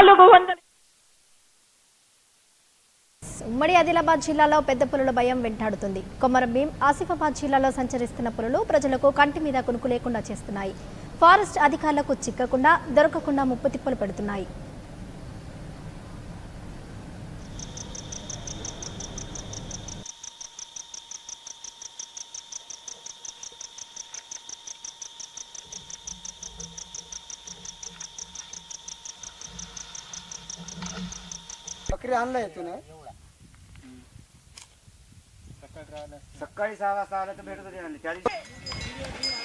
నాలుగు వందల ఉమ్మడి ఆదిలాబాద్ జిల్లాలో పెద్ద పులుల భయం వెంటాడుతుంది కొమరం భీం ఆసిఫాబాద్ జిల్లాలో సంచరిస్తున్న పులులు ప్రజలకు కంటి మీద కునుకు లేకుండా చేస్తున్నాయి ఫారెస్ట్ అధికారులకు చిక్కకుండా దొరకకుండా ముప్పు తిప్పలు పెడుతున్నాయి बकरी आणलंय तुने सकाळी सहा वाजता आलं तर भेटत होते त्या दिवशी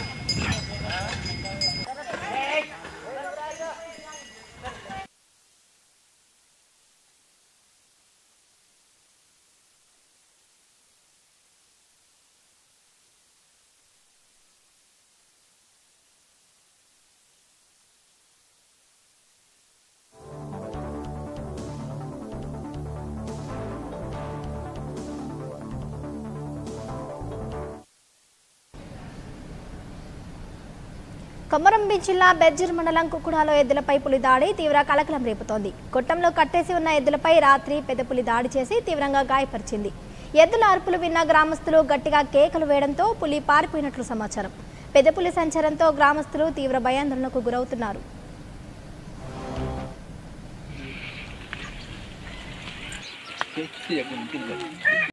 కొమరంభీం జిల్లా బెర్జర్ మండలం కుక్కుడాలో ఎద్దులపై పులి దాడి తీవ్ర కలకలం రేపుతోంది కొట్టంలో కట్టేసి ఉన్న ఎద్దులపై రాత్రి పెద్ద పులి దాడి చేసి తీవ్రంగా గాయపరిచింది ఎద్దుల అరుపులు విన్న గ్రామస్తులు గట్టిగా కేకలు వేయడంతో పులి పారిపోయినట్లు సమాచారం పెద్ద పులి సంచారంతో గ్రామస్తులు తీవ్ర భయాందోళనకు గురవుతున్నారు